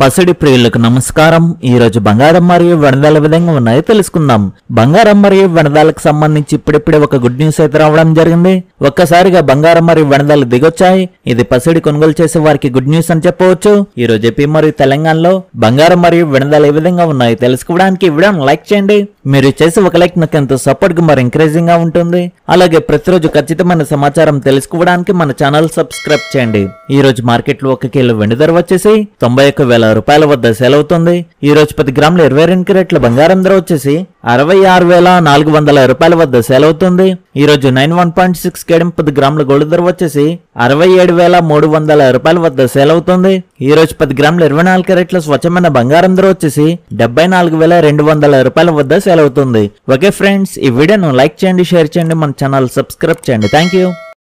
పసిడి ప్రియులకు నమస్కారం ఈ రోజు బంగారం మరియు వెనదాల విధంగా ఉన్నాయో తెలుసుకుందాం బంగారం మరియు వెనదాలకు సంబంధించి ఇప్పుడిప్పుడే ఒక గుడ్ న్యూస్ అయితే రావడం జరిగింది ఒక్కసారిగా బంగారం మరియు వెనదాలు దిగొచ్చాయి ఇది పసిడి కొనుగోలు చేసే వారికి గుడ్ న్యూస్ అని చెప్పవచ్చు ఈ రోజు ఏపీ మరియు తెలంగాణలో బంగారం మరియు వెనదాలు ఏ విధంగా ఉన్నాయో తెలుసుకోవడానికి ఈ వీడియోను లైక్ చేయండి మీరు చేసే ఒక లైక్ నాకు ఎంతో సపోర్ట్ గా మరి ఎంకరేజింగ్ గా ఉంటుంది అలాగే ప్రతిరోజు ఖచ్చితమైన సమాచారం తెలుసుకోవడానికి మన ఛానల్ సబ్స్క్రైబ్ చేయండి ఈ రోజు మార్కెట్ లో ఒక కిలో వెండి ధర వచ్చేసి తొంభై ఒక్క వేల రూపాయల వద్ద సేల్ అవుతుంది ఈ రోజు పది గ్రాముల ఇరవై రెండు క్యారెట్ల బంగారం ధర వచ్చేసి అరవై ఆరు వేల నాలుగు వందల రూపాయల వద్ద సేల్ అవుతుంది ఈ రోజు నైన్ వన్ పాయింట్ సిక్స్ కేడం పది గ్రాముల గోల్డ్ ధర వచ్చేసి అరవై ఏడు వేల మూడు వందల రూపాయల వద్ద సేల్ అవుతుంది ఈ రోజు పది గ్రాముల ఇరవై నాలుగు క్యారెట్ల స్వచ్ఛమైన బంగారం ధర వచ్చేసి డెబ్బై నాలుగు వేల రెండు వందల రూపాయల వద్ద సేల్ అవుతుంది ఓకే ఫ్రెండ్స్ ఈ వీడియోను లైక్ చేయండి షేర్ చేయండి మన ఛానల్ సబ్స్క్రైబ్ చేయండి థ్యాంక్ యూ